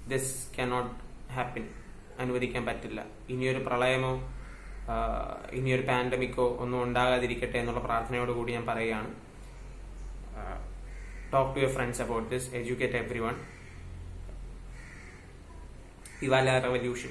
this cannot happen അനുവദിക്കാൻ പറ്റില്ല ഇനിയൊരു പ്രളയമോ ആ, ഇനിയൊരു പാൻഡമിക്കോ ഒന്നും ഉണ്ടാകാതിരിക്കട്ടെ എന്നുള്ള പ്രാർത്ഥനയോടുകൂടി ഞാൻ പറയുകയാണ് talk to your friends about this educate everyone ഇവാല റെവല്യൂഷൻ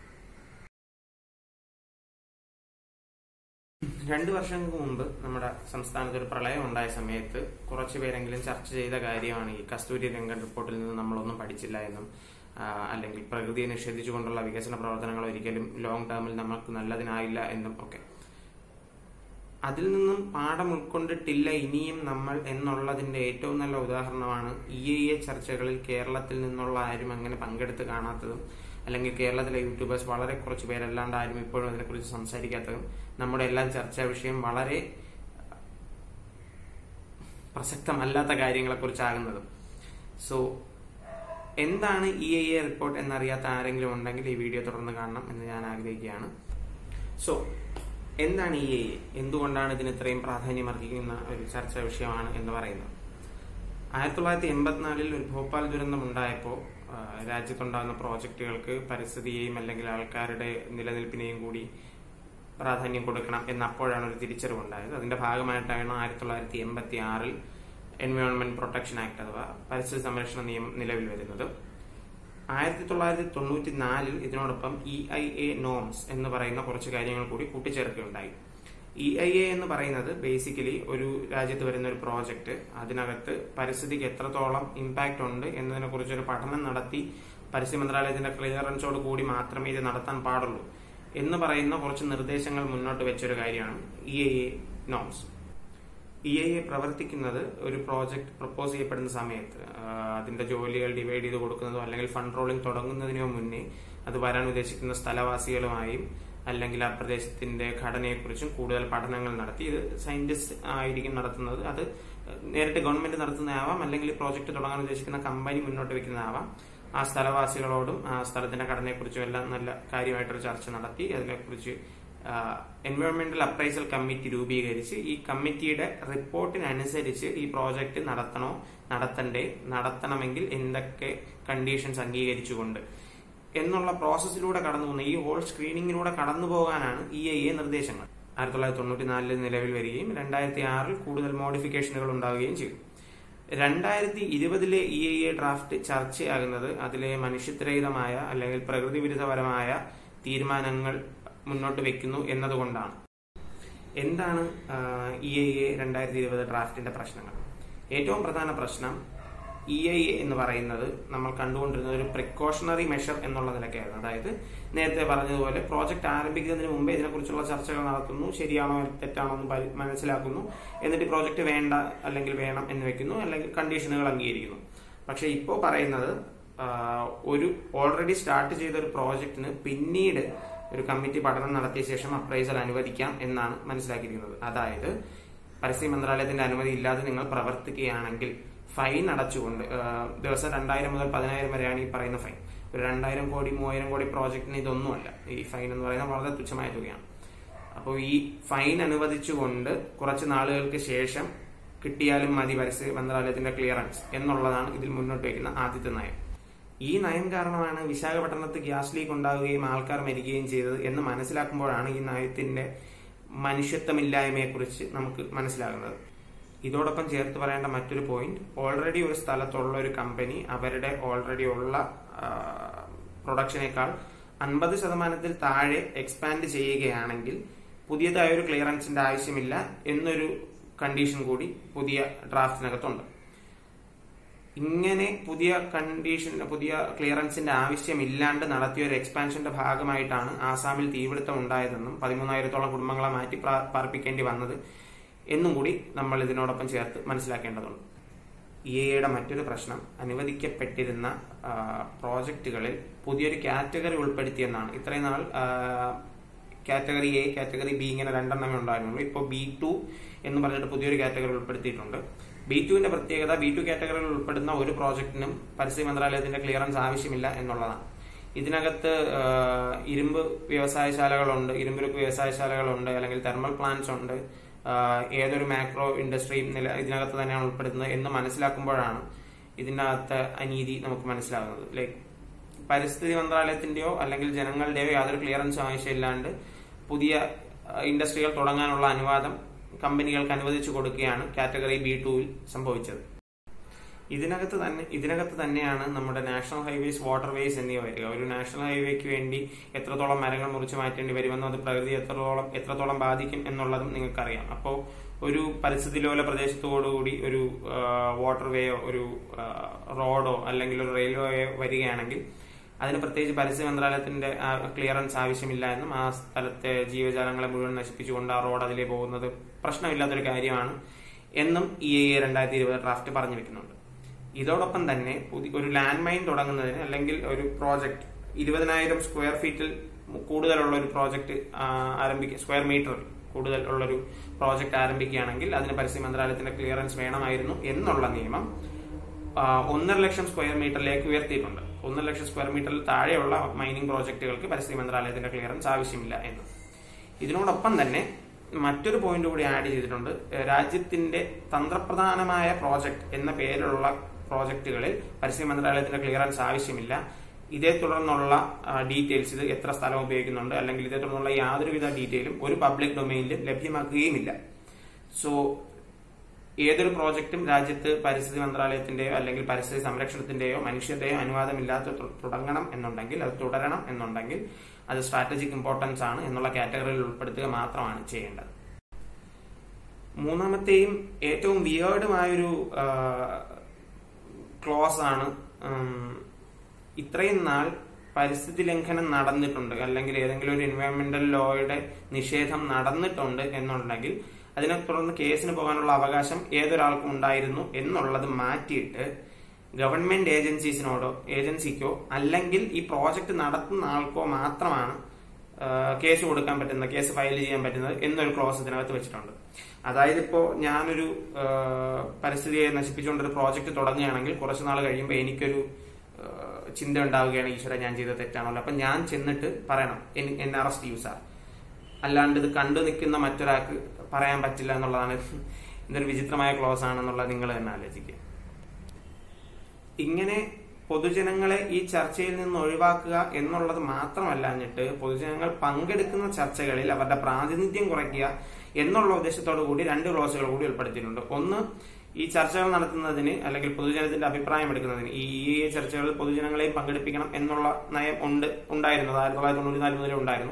രണ്ടു വർഷങ്ങൾക്ക് മുമ്പ് നമ്മുടെ സംസ്ഥാനത്ത് ഒരു പ്രളയം ഉണ്ടായ സമയത്ത് കുറച്ചു പേരെങ്കിലും ചർച്ച ചെയ്ത കാര്യമാണ് ഈ കസ്തൂരി രംഗൻ റിപ്പോർട്ടിൽ നിന്ന് നമ്മളൊന്നും പഠിച്ചില്ല എന്നും ആ, അല്ലെങ്കിൽ പ്രകൃതിയെ നിഷേധിച്ചുകൊണ്ടുള്ള വികസന പ്രവർത്തനങ്ങൾ ഒരിക്കലും ലോങ് ടേമിൽ നമുക്ക് നല്ലതിനായില്ല എന്നും ഒക്കെ അതിൽ നിന്നും പാഠം ഉൾക്കൊണ്ടിട്ടില്ല ഇനിയും നമ്മൾ എന്നുള്ളതിന്റെ ഏറ്റവും നല്ല ഉദാഹരണമാണ് ഇ എ എ ചർച്ചകളിൽ കേരളത്തിൽ നിന്നുള്ള ആരും അങ്ങനെ പങ്കെടുത്ത് കാണാത്തതും അല്ലെങ്കിൽ കേരളത്തിലെ യൂട്യൂബേഴ്സ് വളരെ കുറച്ച് പേരല്ലാണ്ട് ആരും ഇപ്പോഴും അതിനെക്കുറിച്ച് സംസാരിക്കാത്തതും നമ്മുടെ എല്ലാം ചർച്ചാ വിഷയം വളരെ പ്രസക്തമല്ലാത്ത കാര്യങ്ങളെക്കുറിച്ചാകുന്നതും സോ എന്താണ് ഇ എ എ റിപ്പോർട്ട് എന്നറിയാത്ത ആരെങ്കിലും ഉണ്ടെങ്കിൽ ഈ വീഡിയോ തുടർന്ന് കാണണം എന്ന് ഞാൻ ആഗ്രഹിക്കുകയാണ് സോ എന്താണ് ഇ എ എ എന്തുകൊണ്ടാണ് ഇതിന് ഇത്രയും പ്രാധാന്യം അർഹിക്കുന്ന ഒരു ചർച്ചാ വിഷയമാണ് എന്ന് പറയുന്നത് ആയിരത്തി തൊള്ളായിരത്തി എൺപത്തിനാലിൽ ഒരു ഭോപ്പാൽ ദുരന്തം ഉണ്ടായപ്പോൾ രാജ്യത്തുണ്ടാകുന്ന പ്രോജക്റ്റുകൾക്ക് പരിസ്ഥിതിയെയും അല്ലെങ്കിൽ ആൾക്കാരുടെ നിലനിൽപ്പിനെയും കൂടി പ്രാധാന്യം കൊടുക്കണം എന്ന് അപ്പോഴാണ് ഒരു തിരിച്ചറിവുണ്ടായത് അതിന്റെ ഭാഗമായിട്ടാണ് ആയിരത്തി തൊള്ളായിരത്തി എൺപത്തി ആറിൽ എൻവയോൺമെന്റ് പ്രൊട്ടക്ഷൻ ആക്ട് അഥവാ പരിസ്ഥിതി സംരക്ഷണ നിയമം നിലവിൽ വരുന്നത് ആയിരത്തി തൊള്ളായിരത്തി തൊണ്ണൂറ്റി നാലിൽ ഇതിനോടൊപ്പം ഇ ഐ എ നോംസ് എന്ന് പറയുന്ന കുറച്ച് കാര്യങ്ങൾ കൂടി കൂട്ടിച്ചേർക്കുകയുണ്ടായി ഇ ഐ എ എന്ന് പറയുന്നത് ബേസിക്കലി ഒരു രാജ്യത്ത് വരുന്ന ഒരു പ്രോജക്റ്റ് അതിനകത്ത് പരിസ്ഥിതിക്ക് എത്രത്തോളം ഇമ്പാക്റ്റ് ഉണ്ട് എന്നതിനെ കുറിച്ചൊരു പഠനം നടത്തി പരിസ്ഥിതി മന്ത്രാലയത്തിന്റെ ക്ലിയറൻസോട് കൂടി മാത്രമേ ഇത് നടത്താൻ പാടുള്ളൂ എന്ന് പറയുന്ന കുറച്ച് നിർദ്ദേശങ്ങൾ മുന്നോട്ട് വെച്ചൊരു കാര്യമാണ് E I A norms E I A പ്രവർത്തിക്കുന്നത് ഒരു പ്രോജക്റ്റ് പ്രപ്പോസ് ചെയ്യപ്പെടുന്ന സമയത്ത് ആ, അതിന്റെ ജോലികൾ ഡിവൈഡ് ചെയ്ത് കൊടുക്കുന്നതോ അല്ലെങ്കിൽ ഫണ്ട് റോളിംഗ് തുടങ്ങുന്നതിനോ മുന്നേ അത് വരാൻ ഉദ്ദേശിക്കുന്ന സ്ഥലവാസികളുമായും അല്ലെങ്കിൽ ആ പ്രദേശത്തിന്റെ ഘടനയെക്കുറിച്ചും കൂടുതൽ പഠനങ്ങൾ നടത്തി ഇത് സയന്റിസ്റ്റ് ആയിരിക്കും നടത്തുന്നത് അത് നേരിട്ട് ഗവൺമെന്റ് നടത്തുന്നതാവാം അല്ലെങ്കിൽ പ്രോജക്റ്റ് തുടങ്ങാൻ ഉദ്ദേശിക്കുന്ന കമ്പനി മുന്നോട്ട് വെക്കുന്നതാവാം ആ സ്ഥലവാസികളോടും ആ സ്ഥലത്തിന്റെ ഘടനയെക്കുറിച്ചും എല്ലാം നല്ല കാര്യമായിട്ടൊരു ചർച്ച നടത്തി അതിനെക്കുറിച്ച് എൻവയോൺമെന്റൽ അപ്രൈസൽ കമ്മിറ്റി രൂപീകരിച്ച് ഈ കമ്മിറ്റിയുടെ റിപ്പോർട്ടിനനുസരിച്ച് ഈ പ്രോജക്റ്റ് നടത്തണോ നടത്തണ്ടേ നടത്തണമെങ്കിൽ എന്തൊക്കെ കണ്ടീഷൻസ് അംഗീകരിച്ചുകൊണ്ട് എന്നുള്ള പ്രോസസ്സിലൂടെ കടന്നു പോകുന്ന ഈ ഹോൾ സ്ക്രീനിങ്ങിലൂടെ കടന്നു പോകാനാണ് ഇ ഐ എ നിർദ്ദേശങ്ങൾ ആയിരത്തി തൊള്ളായിരത്തി തൊണ്ണൂറ്റി നാലിൽ നിലവിൽ വരികയും രണ്ടായിരത്തി ആറിൽ കൂടുതൽ മോഡിഫിക്കേഷനുകൾ ഉണ്ടാവുകയും ചെയ്തു രണ്ടായിരത്തി ഇരുപതിലെ ഇ ഐ എ ഡ്രാഫ്റ്റ് ചർച്ചയാകുന്നത് അതിലെ മനുഷ്യത്വരഹിതമായ അല്ലെങ്കിൽ പ്രകൃതി വിരുദ്ധപരമായ തീരുമാനങ്ങൾ മുന്നോട്ട് വെക്കുന്നു എന്നതുകൊണ്ടാണ് എന്താണ് ഇ ഐ എ രണ്ടായിരത്തി ഇരുപത് ഡ്രാഫ്റ്റിന്റെ പ്രശ്നങ്ങൾ ഏറ്റവും പ്രധാന പ്രശ്നം ഇ ഐ എ എന്ന് പറയുന്നത് നമ്മൾ കണ്ടുകൊണ്ടിരുന്നത് ഒരു പ്രിക്കോഷണറി മെഷർ എന്നുള്ള നിലയ്ക്കായിരുന്നു അതായത് നേരത്തെ പറഞ്ഞതുപോലെ പ്രോജക്റ്റ് ആരംഭിക്കുന്നതിന് മുമ്പേ ഇതിനെക്കുറിച്ചുള്ള ചർച്ചകൾ നടത്തുന്നു ശരിയാണോ തെറ്റാണോ എന്ന് പരി- മനസ്സിലാക്കുന്നു എന്നിട്ട് പ്രോജക്റ്റ് വേണ്ട അല്ലെങ്കിൽ വേണം എന്ന് വെക്കുന്നു അല്ലെങ്കിൽ കണ്ടീഷനുകൾ അംഗീകരിക്കുന്നു പക്ഷെ ഇപ്പോൾ പറയുന്നത് ആ, ഒരു ഓൾറെഡി സ്റ്റാർട്ട് ചെയ്ത ഒരു പ്രോജക്റ്റിന് പിന്നീട് ഒരു കമ്മിറ്റി പഠനം നടത്തിയ ശേഷം അപ്രൈസൽ അനുവദിക്കാം എന്നാണ് മനസ്സിലാക്കിയിരിക്കുന്നത് അതായത് പരിസ്ഥിതി മന്ത്രാലയത്തിന്റെ അനുമതി ഇല്ലാതെ നിങ്ങൾ പ്രവർത്തിക്കുകയാണെങ്കിൽ ഫൈൻ അടച്ചുകൊണ്ട് ആ, ദിവസം രണ്ടായിരം മുതൽ പതിനായിരം വരെയാണ് ഈ പറയുന്ന ഫൈൻ ഒരു രണ്ടായിരം കോടി മൂവായിരം കോടി പ്രോജക്റ്റിന് ഇതൊന്നുമല്ല ഈ ഫൈൻ എന്ന് പറയുന്നത് വളരെ തുച്ഛമായ തുകയാണ് അപ്പോൾ ഈ ഫൈൻ അനുവദിച്ചുകൊണ്ട് കുറച്ച് നാളുകൾക്ക് ശേഷം കിട്ടിയാലും മതി പരിസ്ഥിതി മന്ത്രാലയത്തിന്റെ ക്ലിയറൻസ് എന്നുള്ളതാണ് ഇതിൽ മുന്നോട്ട് വയ്ക്കുന്ന ആദ്യത്തെ നയം ഈ നയം കാരണമാണ് വിശാഖപട്ടണത്ത് ഗ്യാസ് ലീക്ക് ഉണ്ടാവുകയും ആൾക്കാർ മരിക്കുകയും ചെയ്തത് എന്ന് മനസ്സിലാക്കുമ്പോഴാണ് ഈ നയത്തിന്റെ മനുഷ്യത്വമില്ലായ്മയെ നമുക്ക് മനസ്സിലാകുന്നത് ഇതോടൊപ്പം ചേർത്ത് പറയേണ്ട മറ്റൊരു പോയിന്റ് ഓൾറെഡി ഒരു സ്ഥലത്തുള്ള ഒരു കമ്പനി അവരുടെ ഓൾറെഡി ഉള്ള പ്രൊഡക്ഷനേക്കാൾ അൻപത് ശതമാനത്തിൽ താഴെ എക്സ്പാൻഡ് ചെയ്യുകയാണെങ്കിൽ പുതിയതായ ഒരു ക്ലിയറൻസിന്റെ ആവശ്യമില്ല എന്നൊരു കണ്ടീഷൻ കൂടി പുതിയ ഡ്രാഫ്റ്റിനകത്തുണ്ട് ഇങ്ങനെ പുതിയ കണ്ടീഷൻ പുതിയ ക്ലിയറൻസിന്റെ ആവശ്യമില്ലാണ്ട് നടത്തിയ ഒരു എക്സ്പാൻഷന്റെ ഭാഗമായിട്ടാണ് ആസാമിൽ തീപിടുത്തം ഉണ്ടായതെന്നും പതിമൂന്നായിരത്തോളം കുടുംബങ്ങളെ മാറ്റി പ്രാ- പാർപ്പിക്കേണ്ടി വന്നത് എന്നും കൂടി നമ്മൾ ഇതിനോടൊപ്പം ചേർത്ത് മനസ്സിലാക്കേണ്ടതുണ്ട് ഇ എയുടെ മറ്റൊരു പ്രശ്നം അനുവദിക്കപ്പെട്ടിരുന്ന ആ, പ്രോജക്റ്റുകളിൽ പുതിയൊരു കാറ്റഗറി ഉൾപ്പെടുത്തിയെന്നാണ് ഇത്രയും നാൾ ആ, കാറ്റഗറി എ കാറ്റഗറി ബി ഇങ്ങനെ രണ്ടെണ്ണമേ ഉണ്ടായിരുന്നുള്ളൂ ഇപ്പോൾ ബി ടു എന്ന് പറഞ്ഞിട്ട് പുതിയൊരു കാറ്റഗറി ഉൾപ്പെടുത്തിയിട്ടുണ്ട് ബി ടുവിന്റെ പ്രത്യേകത ബി ടു കാറ്റഗറിയിൽ ഉൾപ്പെടുന്ന ഒരു പ്രോജക്റ്റിനും പരിസ്ഥിതി മന്ത്രാലയത്തിന്റെ ക്ലിയറൻസ് ആവശ്യമില്ല എന്നുള്ളതാണ് ഇതിനകത്ത് ആ, ഇരുമ്പ് വ്യവസായശാലകളുണ്ട് ഇരുമ്പുരുക്ക് വ്യവസായശാലകളുണ്ട് അല്ലെങ്കിൽ തെർമൽ പ്ലാന്റ്സ് ഉണ്ട് ആ, ഏതൊരു മാക്രോ ഇൻഡസ്ട്രിയും നില ഇതിനകത്ത് തന്നെയാണ് ഉൾപ്പെടുന്നത് എന്ന് മനസ്സിലാക്കുമ്പോഴാണ് ഇതിനകത്ത് അനീതി നമുക്ക് മനസ്സിലാകുന്നത് ലൈക്ക് പരിസ്ഥിതി മന്ത്രാലയത്തിന്റെയോ അല്ലെങ്കിൽ ജനങ്ങളുടെയോ യാതൊരു ക്ലിയറൻസും ആവശ്യമില്ലാണ്ട് പുതിയ ഇൻഡസ്ട്രികൾ തുടങ്ങാനുള്ള അനുവാദം കമ്പനികൾക്ക് അനുവദിച്ചു കൊടുക്കുകയാണ് കാറ്റഗറി ബി ടുവിൽ സംഭവിച്ചത് ഇതിനകത്ത് തന്നെ ഇതിനകത്ത് തന്നെയാണ് നമ്മുടെ നാഷണൽ ഹൈവേസ് വാട്ടർവേസ് എന്നിവ വരിക ഒരു നാഷണൽ ഹൈവേക്ക് വേണ്ടി എത്രത്തോളം മരങ്ങൾ മുറിച്ചു മാറ്റേണ്ടി വരുമെന്നും അത് പ്രകൃതി എത്രത്തോളം എത്രത്തോളം ബാധിക്കും എന്നുള്ളതും നിങ്ങൾക്കറിയാം അപ്പോൾ ഒരു പരിസ്ഥിതി ലോല പ്രദേശത്തോടുകൂടി ഒരു വാട്ടർവേയോ ഒരു റോഡോ അല്ലെങ്കിൽ ഒരു റെയിൽവേയോ വരികയാണെങ്കിൽ അതിന് പ്രത്യേകിച്ച് പരിസ്ഥിതി മന്ത്രാലയത്തിന്റെ ക്ലിയറൻസ് ആവശ്യമില്ല എന്നും ആ സ്ഥലത്തെ ജീവജാലങ്ങളെ മുഴുവൻ നശിപ്പിച്ചുകൊണ്ട് ആ റോഡ് അതിലേ പോകുന്നത് പ്രശ്നമില്ലാത്തൊരു കാര്യമാണ് എന്നും ഈ രണ്ടായിരത്തി ഇരുപത് ഡ്രാഫ്റ്റ് പറഞ്ഞു വെക്കുന്നുണ്ട് ഇതോടൊപ്പം തന്നെ പുതിയ ഒരു ലാൻഡ് മൈൻ തുടങ്ങുന്നതിന് അല്ലെങ്കിൽ ഒരു പ്രോജക്റ്റ് ഇരുപതിനായിരം സ്ക്വയർ ഫീറ്റിൽ കൂടുതലുള്ള ഒരു പ്രോജക്റ്റ് ആരംഭിക്കുക സ്ക്വയർ മീറ്ററിൽ കൂടുതൽ ഉള്ളൊരു പ്രോജക്റ്റ് ആരംഭിക്കുകയാണെങ്കിൽ അതിന് പരിസ്ഥിതി മന്ത്രാലയത്തിന്റെ ക്ലിയറൻസ് വേണമായിരുന്നു എന്നുള്ള നിയമം ഒന്നര ലക്ഷം സ്ക്വയർ മീറ്ററിലേക്ക് ഉയർത്തിയിട്ടുണ്ട് ഒന്നര ലക്ഷം സ്ക്വയർ മീറ്ററിൽ താഴെയുള്ള മൈനിങ് പ്രോജക്റ്റുകൾക്ക് പരിസ്ഥിതി മന്ത്രാലയത്തിന്റെ ക്ലിയറൻസ് ആവശ്യമില്ല എന്ന് ഇതിനോടൊപ്പം തന്നെ മറ്റൊരു പോയിന്റ് കൂടി ആഡ് ചെയ്തിട്ടുണ്ട് രാജ്യത്തിന്റെ തന്ത്രപ്രധാനമായ പ്രോജക്റ്റ് എന്ന പേരിലുള്ള പ്രോജക്റ്റുകളിൽ പരിസ്ഥിതി മന്ത്രാലയത്തിന്റെ ക്ലിയറൻസ് ആവശ്യമില്ല ഇതേ തുടർന്നുള്ള ഡീറ്റെയിൽസ് ഇത് എത്ര സ്ഥലം ഉപയോഗിക്കുന്നുണ്ട് അല്ലെങ്കിൽ ഇതേ തുടർന്നുള്ള യാതൊരുവിധ ഡീറ്റെയിലും ഒരു പബ്ലിക് ഡൊമൈനിൽ ലഭ്യമാക്കുകയുമില്ല സോ ഏതൊരു പ്രോജക്റ്റും രാജ്യത്ത് പരിസ്ഥിതി മന്ത്രാലയത്തിന്റെയോ അല്ലെങ്കിൽ പരിസ്ഥിതി സംരക്ഷണത്തിന്റെയോ മനുഷ്യരുടെയോ അനുവാദമില്ലാതെ തുടങ്ങണം എന്നുണ്ടെങ്കിൽ അത് തുടരണം എന്നുണ്ടെങ്കിൽ അത് സ്ട്രാറ്റജിക് ഇമ്പോർട്ടൻസ് ആണ് എന്നുള്ള കാറ്റഗറിയിൽ ഉൾപ്പെടുത്തുക മാത്രമാണ് ചെയ്യേണ്ടത് മൂന്നാമത്തെയും ഏറ്റവും വിയേർഡുമായൊരു ക്ലോസ് ആണ് ഇത്രയും നാൾ പരിസ്ഥിതി ലംഘനം നടന്നിട്ടുണ്ട് അല്ലെങ്കിൽ ഏതെങ്കിലും ഒരു എൻവയോൺമെന്റൽ ലോയുടെ നിഷേധം നടന്നിട്ടുണ്ട് എന്നുണ്ടെങ്കിൽ അതിനെ തുടർന്ന് കേസിന് പോകാനുള്ള അവകാശം ഏതൊരാൾക്കും ഉണ്ടായിരുന്നു എന്നുള്ളത് മാറ്റിയിട്ട് ഗവൺമെന്റ് ഏജൻസീസിനോടോ ഏജൻസിക്കോ അല്ലെങ്കിൽ ഈ പ്രോജക്റ്റ് നടത്തുന്ന ആൾക്കോ മാത്രമാണ് കേസ് കൊടുക്കാൻ പറ്റുന്നത് കേസ് ഫയൽ ചെയ്യാൻ പറ്റുന്നത് എന്നൊരു ക്ലോസ് ഇതിനകത്ത് വെച്ചിട്ടുണ്ട് അതായത് ഇപ്പോ ഞാനൊരു പരിസ്ഥിതിയെ നശിപ്പിച്ചുകൊണ്ടൊരു പ്രോജക്റ്റ് തുടങ്ങുകയാണെങ്കിൽ കുറച്ചു നാൾ കഴിയുമ്പോൾ എനിക്കൊരു ചിന്ത ഉണ്ടാവുകയാണ് ഈശ്വര ഞാൻ ചെയ്ത തെറ്റാണല്ലോ അപ്പൊ ഞാൻ ചെന്നിട്ട് പറയണം എന്നെ അറസ്റ്റ് ചെയ്യൂ സാർ അല്ലാണ്ട് ഇത് കണ്ടു നിൽക്കുന്ന മറ്റൊരാൾക്ക് പറയാൻ പറ്റില്ല എന്നുള്ളതാണ് ഇതൊരു വിചിത്രമായ ക്ലോസ് ആണെന്നുള്ളത് നിങ്ങൾ തന്നെ ആലോചിക്കുക ഇങ്ങനെ പൊതുജനങ്ങളെ ഈ ചർച്ചയിൽ നിന്ന് ഒഴിവാക്കുക എന്നുള്ളത് മാത്രമല്ലാഞ്ഞിട്ട് പൊതുജനങ്ങൾ പങ്കെടുക്കുന്ന ചർച്ചകളിൽ അവരുടെ പ്രാതിനിധ്യം കുറയ്ക്കുക എന്നുള്ള ഉദ്ദേശത്തോടു കൂടി രണ്ട് ക്ലോസുകൾ കൂടി ഉൾപ്പെടുത്തിയിട്ടുണ്ട് ഒന്ന് ഈ ചർച്ചകൾ നടത്തുന്നതിന് അല്ലെങ്കിൽ പൊതുജനത്തിന്റെ അഭിപ്രായം എടുക്കുന്നതിന് ഈ ചർച്ചകളിൽ പൊതുജനങ്ങളെയും പങ്കെടുപ്പിക്കണം എന്നുള്ള നയം ഉണ്ട് ഉണ്ടായിരുന്നത് ആയിരത്തി തൊള്ളായിരത്തി തൊണ്ണൂറ്റിനാല് മുതലേ ഉണ്ടായിരുന്നു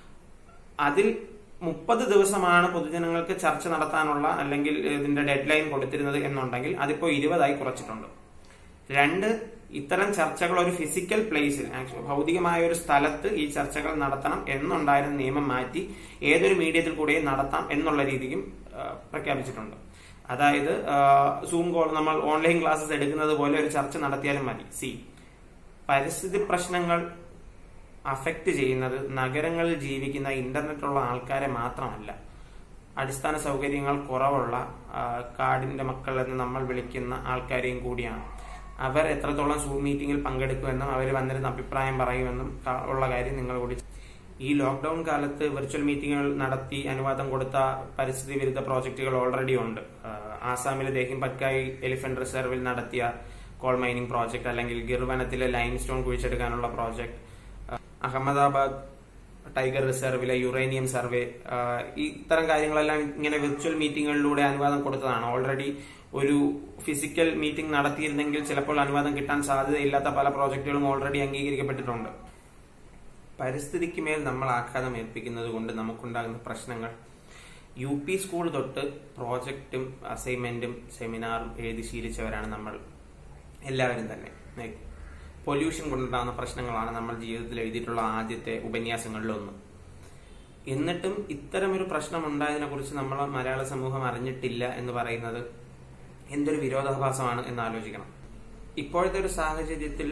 അതിൽ മുപ്പത് ദിവസമാണ് പൊതുജനങ്ങൾക്ക് ചർച്ച നടത്താനുള്ള അല്ലെങ്കിൽ ഇതിന്റെ ഡെഡ് ലൈൻ കൊടുത്തിരുന്നത് എന്നുണ്ടെങ്കിൽ അതിപ്പോ ഇരുപതായി കുറച്ചിട്ടുണ്ട് രണ്ട് ഇത്തരം ചർച്ചകൾ ഒരു ഫിസിക്കൽ പ്ലേസിൽ ഭൗതികമായ ഒരു സ്ഥലത്ത് ഈ ചർച്ചകൾ നടത്തണം എന്നുണ്ടായിരുന്ന നിയമം മാറ്റി ഏതൊരു മീഡിയത്തിൽ കൂടെയും നടത്താം എന്നുള്ള രീതിക്കും പ്രഖ്യാപിച്ചിട്ടുണ്ട് അതായത് സൂം കോൾ നമ്മൾ ഓൺലൈൻ ക്ലാസ്സസ് എടുക്കുന്നത് പോലെ ഒരു ചർച്ച നടത്തിയാലും മതി സി പരിസ്ഥിതി പ്രശ്നങ്ങൾ അഫക്റ്റ് ചെയ്യുന്നത് നഗരങ്ങളിൽ ജീവിക്കുന്ന ഇന്റർനെറ്റുള്ള ആൾക്കാരെ മാത്രമല്ല അടിസ്ഥാന സൗകര്യങ്ങൾ കുറവുള്ള കാടിന്റെ മക്കൾ എന്ന് നമ്മൾ വിളിക്കുന്ന ആൾക്കാരെയും കൂടിയാണ് അവർ എത്രത്തോളം സൂം മീറ്റിംഗിൽ പങ്കെടുക്കുമെന്നും അവർ വന്നിരുന്ന അഭിപ്രായം പറയുമെന്നും ഉള്ള കാര്യം നിങ്ങൾ കൂടി ഈ ലോക്ക്ഡൌൺ കാലത്ത് വെർച്വൽ മീറ്റിംഗുകൾ നടത്തി അനുവാദം കൊടുത്ത പരിസ്ഥിതി വിരുദ്ധ പ്രോജക്റ്റുകൾ ഓൾറെഡി ഉണ്ട് ആസാമിലെ ദേഹിം പറ്റ്കായി എലിഫന്റ് റിസർവിൽ നടത്തിയ കോൾ മൈനിങ് പ്രോജക്ട് അല്ലെങ്കിൽ ഗിർവനത്തിലെ ലൈം സ്റ്റോൺ കുഴിച്ചെടുക്കാനുള്ള പ്രോജക്ട് അഹമ്മദാബാദ് ടൈഗർ റിസർവിലെ യുറേനിയം സർവേ ഈ ഇത്തരം കാര്യങ്ങളെല്ലാം ഇങ്ങനെ വിർച്വൽ മീറ്റിങ്ങുകളിലൂടെ അനുവാദം കൊടുത്തതാണ് ഓൾറെഡി ഒരു ഫിസിക്കൽ മീറ്റിംഗ് നടത്തിയിരുന്നെങ്കിൽ ചിലപ്പോൾ അനുവാദം കിട്ടാൻ സാധ്യതയില്ലാത്ത പല പ്രോജക്റ്റുകളും ഓൾറെഡി അംഗീകരിക്കപ്പെട്ടിട്ടുണ്ട് പരിസ്ഥിതിക്ക് മേൽ നമ്മൾ ആഘാതം ഏൽപ്പിക്കുന്നത് കൊണ്ട് നമുക്കുണ്ടാകുന്ന പ്രശ്നങ്ങൾ യു പി സ്കൂൾ തൊട്ട് പ്രോജക്റ്റും അസൈൻമെന്റും സെമിനാറും എഴുതി ശീലിച്ചവരാണ് നമ്മൾ എല്ലാവരും തന്നെ പൊല്യൂഷൻ കൊണ്ടുണ്ടാകുന്ന പ്രശ്നങ്ങളാണ് നമ്മൾ ജീവിതത്തിൽ എഴുതിയിട്ടുള്ള ആദ്യത്തെ ഉപന്യാസങ്ങളിലൊന്ന് എന്നിട്ടും ഇത്തരമൊരു പ്രശ്നം ഉണ്ടായതിനെ കുറിച്ച് നമ്മൾ മലയാള സമൂഹം അറിഞ്ഞിട്ടില്ല എന്ന് പറയുന്നത് എന്തൊരു വിരോധാഭാസമാണ് എന്ന് ആലോചിക്കണം ഇപ്പോഴത്തെ ഒരു സാഹചര്യത്തിൽ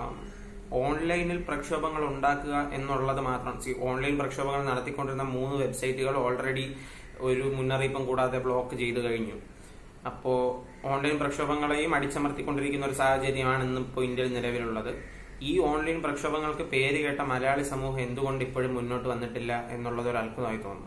ഓൺലൈനിൽ പ്രക്ഷോഭങ്ങൾ ഉണ്ടാക്കുക എന്നുള്ളത് മാത്രം ഓൺലൈൻ പ്രക്ഷോഭങ്ങൾ നടത്തിക്കൊണ്ടിരുന്ന മൂന്ന് വെബ്സൈറ്റുകൾ ഓൾറെഡി ഒരു മുന്നറിയിപ്പും കൂടാതെ ബ്ലോക്ക് ചെയ്തു കഴിഞ്ഞു അപ്പോ ഓൺലൈൻ പ്രക്ഷോഭങ്ങളെയും അടിച്ചമർത്തിക്കൊണ്ടിരിക്കുന്ന ഒരു സാഹചര്യമാണ് ഇന്ന് ഇപ്പോൾ ഇന്ത്യയിൽ നിലവിലുള്ളത് ഈ ഓൺലൈൻ പ്രക്ഷോഭങ്ങൾക്ക് പേര് കേട്ട മലയാളി സമൂഹം എന്തുകൊണ്ട് ഇപ്പോഴും മുന്നോട്ട് വന്നിട്ടില്ല എന്നുള്ളത് ഒരു അത്ഭുതമായി തോന്നുന്നു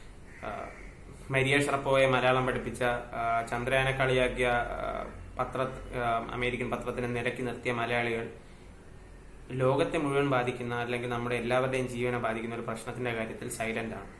മരിയ ഷറപ്പോയെ മലയാളം പഠിപ്പിച്ച ചന്ദ്രയാനെ കളിയാക്കിയ പത്ര അമേരിക്കൻ പത്രത്തിന് നിരക്കി നിർത്തിയ മലയാളികൾ ലോകത്തെ മുഴുവൻ ബാധിക്കുന്ന അല്ലെങ്കിൽ നമ്മുടെ എല്ലാവരുടെയും ജീവനെ ബാധിക്കുന്ന ഒരു പ്രശ്നത്തിന്റെ കാര്യത്തിൽ സൈലന്റ് ആണ്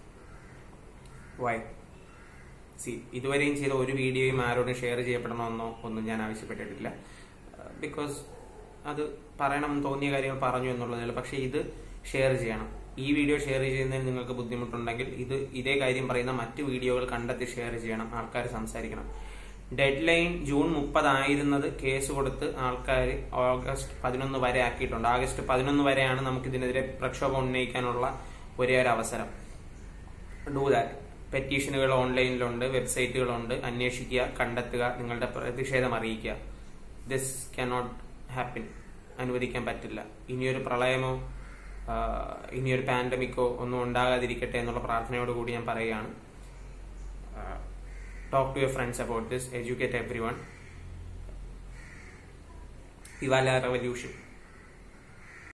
വൈ സി ഇതുവരെയും ചെയ്ത ഒരു വീഡിയോയും ആരോടും ഷെയർ ചെയ്യപ്പെടണമെന്നോ ഒന്നും ഞാൻ ആവശ്യപ്പെട്ടിട്ടില്ല ബിക്കോസ് അത് പറയണമെന്ന് തോന്നിയ കാര്യങ്ങൾ പറഞ്ഞു എന്നുള്ളതല്ല പക്ഷെ ഇത് ഷെയർ ചെയ്യണം ഈ വീഡിയോ ഷെയർ ചെയ്യുന്നതിന് നിങ്ങൾക്ക് ബുദ്ധിമുട്ടുണ്ടെങ്കിൽ ഇത് ഇതേ കാര്യം പറയുന്ന മറ്റു വീഡിയോകൾ കണ്ടെത്തി ഷെയർ ചെയ്യണം ആൾക്കാർ സംസാരിക്കണം ഡെഡ് ലൈൻ ജൂൺ മുപ്പതായിരുന്നത് കേസ് കൊടുത്ത് ആൾക്കാർ ഓഗസ്റ്റ് പതിനൊന്ന് വരെ ആക്കിയിട്ടുണ്ട് ആഗസ്റ്റ് പതിനൊന്ന് വരെയാണ് നമുക്ക് ഇതിനെതിരെ പ്രക്ഷോഭം ഉന്നയിക്കാനുള്ള ഒരേ ഒരു അവസരം ഡൂ ദാറ്റ് പെറ്റീഷനുകൾ ഓൺലൈനിലുണ്ട് വെബ്സൈറ്റുകളുണ്ട് അന്വേഷിക്കുക കണ്ടെത്തുക നിങ്ങളുടെ പ്രതിഷേധം അറിയിക്കുക ദിസ് കനോട്ട് ഹാപ്പൻ അനുവദിക്കാൻ പറ്റില്ല ഇനിയൊരു പ്രളയമോ ഇനിയൊരു പാൻഡമിക്കോ ഒന്നും ഉണ്ടാകാതിരിക്കട്ടെ എന്നുള്ള പ്രാർത്ഥനയോടുകൂടി ഞാൻ പറയുകയാണ് talk to your friends about this educate everyone Vivala revolution